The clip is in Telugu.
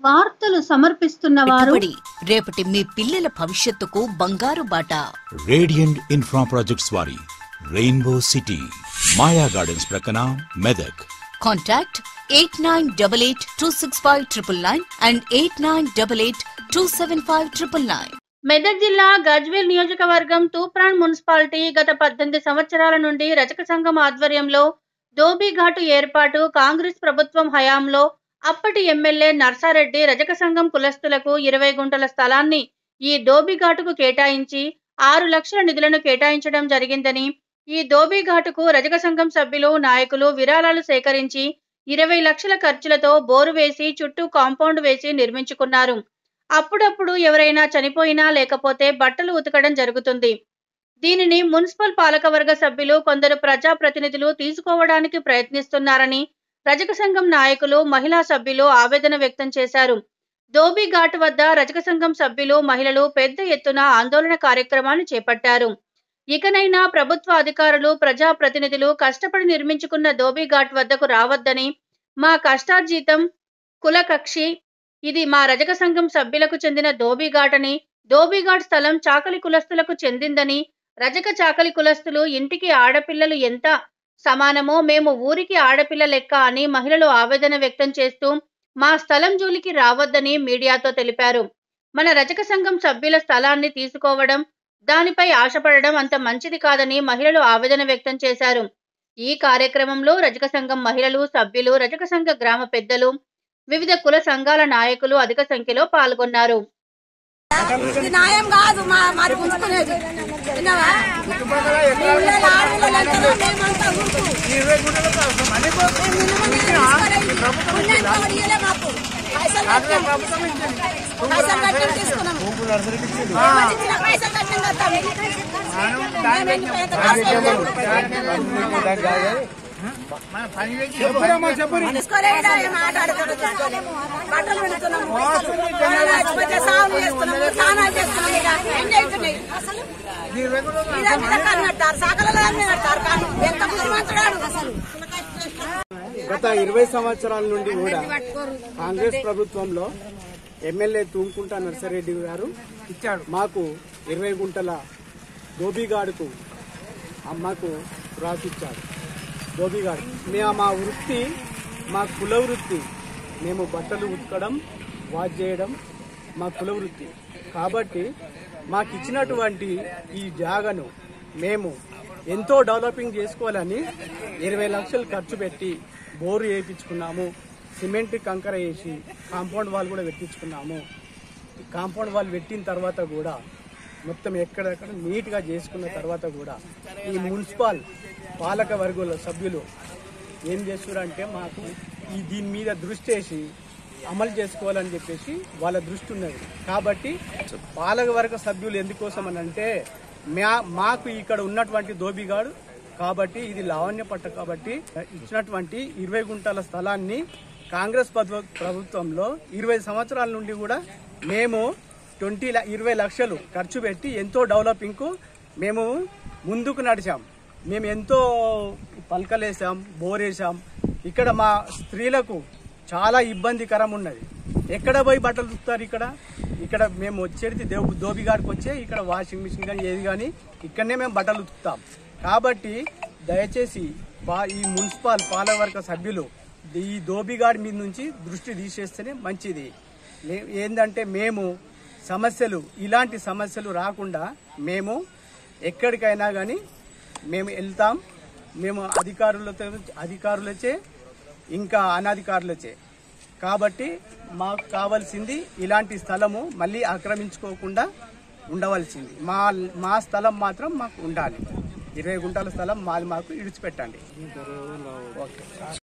వార్తలు సమర్పిస్తున్న వారు పెట్టుబడి రేపటి మీ పిల్లల భవిష్యత్తుకు బంగారు బాట రేడియంట్ ఇన్ఫ్రా ప్రాజెక్ట్స్ వారి రెయిన్బో సిటీ మాయా గార్డెన్స్ ప్రక్కన Medak contact eight nine double eight two six five triple nine and eight nine double eight two seven five triple nine Medak జిల్లా గజ్వేల్ నియోజకవర్గం తూప్రాన్ మున్సిపాలిటీ గత పద్దెనిమిది సంవత్సరాల నుండి రజక సంఘం ఆధ్వర్యంలో ధోబీఘాటు ఏర్పాటు కాంగ్రెస్ ప్రభుత్వం హయాంలో అప్పటి ఎమ్మెల్యే నర్సారెడ్డి రజక సంఘం కులస్తులకు ఇరవై గుంటల స్థలాన్ని ఈ ధోబీఘాటుకు కేటాయించి ఆరు లక్షల నిధులను కేటాయించడం జరిగిందని ఈ ధోబీఘాటుకు రజక సంఘం సభ్యులు నాయకులు విరాళాలు సేకరించి ఇరవై లక్షల ఖర్చులతో బోరు వేసి చుట్టూ కాంపౌండ్ వేసి నిర్మించుకున్నారు అప్పుడప్పుడు ఎవరైనా చనిపోయినా లేకపోతే బట్టలు ఉతకడం జరుగుతుంది దీనిని మున్సిపల్ పాలకవర్గ సభ్యులు కొందరు ప్రజాప్రతినిధులు తీసుకోవడానికి ప్రయత్నిస్తున్నారని రజక సంఘం నాయకులు మహిళా సభ్యులు ఆవేదన వ్యక్తం చేశారు ధోబీ ఘాట్ వద్ద రజక సంఘం సభ్యులు మహిళలు పెద్ద ఎత్తున ఆందోళన కార్యక్రమాన్ని చేపట్టారు ఇకనైనా ప్రభుత్వ అధికారులు ప్రజాప్రతినిధులు కష్టపడి నిర్మించుకున్న ధోబీ ఘాట్ వద్దకు రావద్దని మా కష్టార్జితం కుల కక్షి ఇది మా రజక సంఘం సభ్యులకు చెందిన ధోబీఘాట్ అని ధోబీఘాట్ స్థలం చాకలి కులస్తులకు చెందిందని రజక చాకలి కులస్తులు ఇంటికి ఆడపిల్లలు ఎంత సమానమో మేము ఊరికి ఆడపిల్ల లెక్క అని మహిళలు ఆవేదన వ్యక్తం చేస్తూ మా స్థలం జోలికి రావద్దని మీడియాతో తెలిపారు మన రజక సంఘం సభ్యుల స్థలాన్ని తీసుకోవడం దానిపై ఆశపడడం అంత మంచిది కాదని మహిళలు ఆవేదన వ్యక్తం చేశారు ఈ కార్యక్రమంలో రజక సంఘం మహిళలు సభ్యులు రజక సంఘ గ్రామ పెద్దలు వివిధ కుల సంఘాల నాయకులు అధిక సంఖ్యలో పాల్గొన్నారు ఇది న్యాయం కాదు మా మరి ఉంచుకునేది విన్నావా మీ ఊళ్ళో ఆడపిల్లలు అంటారు, మేమంతా ఊరుకు. మేము నిన్నమొన్న తీసుకోలేదు. పుణ్యానికి ఒకటి ఇయ్యలే మాకు. పైసలు కట్టాం. పైసలు కట్టాం తీసుకున్నాం. ఏమని ఇచ్చిన పైసలు కట్టాం కదా. మేము వెళ్ళిపోయాక తీసుకోలేదు ఏం ఆటాడుతాడు తీసుకోలేము. బట్టలు పెడుతున్నాము పైసలు సాగులు చేస్తున్నాము స్నానాలు చేస్తున్నాము ఇక ఎన్ని అవుతున్నాయి మీద మీద కన్నట్టారు సకలలో అన్నీ కట్టారు కానీ ఎంత బుద్ధిమంతుడాడు అసలు గత ఇరవై సంవత్సరాల నుండి కూడా కాంగ్రెస్ ప్రభుత్వంలో ఎమ్మెల్యే తూముకుంట నర్సారెడ్డి గారు ఇచ్చాడు మాకు ఇరవై గుంటల గోబీగాడుకు అమ్మకు రాసిచ్చాడు గోబీగాడు మేము మా వృత్తి మా కుల వృత్తి మేము బట్టలు ఉతకడం వాచ్ చేయడం మా కుల వృత్తి కాబట్టి మాకు ఇచ్చినటువంటి ఈ జాగను మేము ఎంతో డెవలపింగ్ చేసుకోవాలని ఇరవై లక్షలు ఖర్చు పెట్టి బోరు వేయించుకున్నాము సిమెంట్ కంకర వేసి కాంపౌండ్ వాల్ కూడా పెట్టించుకున్నాము ఈ కాంపౌండ్ వాల్ పెట్టిన తర్వాత కూడా మొత్తం ఎక్కడెక్కడ నీట్గా చేసుకున్న తర్వాత కూడా ఈ మున్సిపల్ పాలక వర్గుల సభ్యులు ఏం చేస్తున్నారంటే మాకు ఈ దీని మీద దృష్టి వేసి అమలు చేసుకోవాలని చెప్పేసి వాళ్ళ దృష్టి ఉన్నది కాబట్టి పాలక వర్గ సభ్యులు ఎందుకోసం అని అంటే మా మాకు ఇక్కడ ఉన్నటువంటి దోబిగాడు కాబట్టి ఇది లావణ్య పట్ట కాబట్టి ఇచ్చినటువంటి ఇరవై గుంటల స్థలాన్ని కాంగ్రెస్ పద్వ- ప్రభుత్వంలో ఇరవై సంవత్సరాల నుండి కూడా మేము ట్వంటీ ఇరవై లక్షలు ఖర్చు పెట్టి ఎంతో డెవలపింగ్కు మేము ముందుకు నడిచాం మేము ఎంతో పలకలేసాం బోరేసాం ఇక్కడ మా స్త్రీలకు చాలా ఇబ్బందికరం ఉన్నది ఎక్కడ పోయి బట్టలు ఉతుకుతారు ఇక్కడ ఇక్కడ మేము వచ్చేది దేవు దోబిగాడికి వచ్చే ఇక్కడ వాషింగ్ మిషన్ కానీ ఏది కానీ ఇక్కడనే మేము బట్టలు ఉతుకుతాం కాబట్టి దయచేసి బా- ఈ మున్సిపల్ పాలకవర్గ సభ్యులు ఈ దోబిగాడి మీద నుంచి దృష్టి తీసేస్తేనే మంచిది లే- ఏందంటే మేము సమస్యలు ఇలాంటి సమస్యలు రాకుండా మేము ఎక్కడికైనా కానీ మేము వెళ్తాం మేము అధికారులతో అధికారులచే ఇంకా అనధికారులచే కాబట్టి మాకు కావాల్సింది ఇలాంటి స్థలము మళ్ళీ ఆక్రమించుకోకుండా ఉండవలసింది మా మా స్థలం మాత్రం మాకు ఉండాలి ఇరవై గుంటల స్థలం మాది మాకు ఇడిచిపెట్టండి ఓకే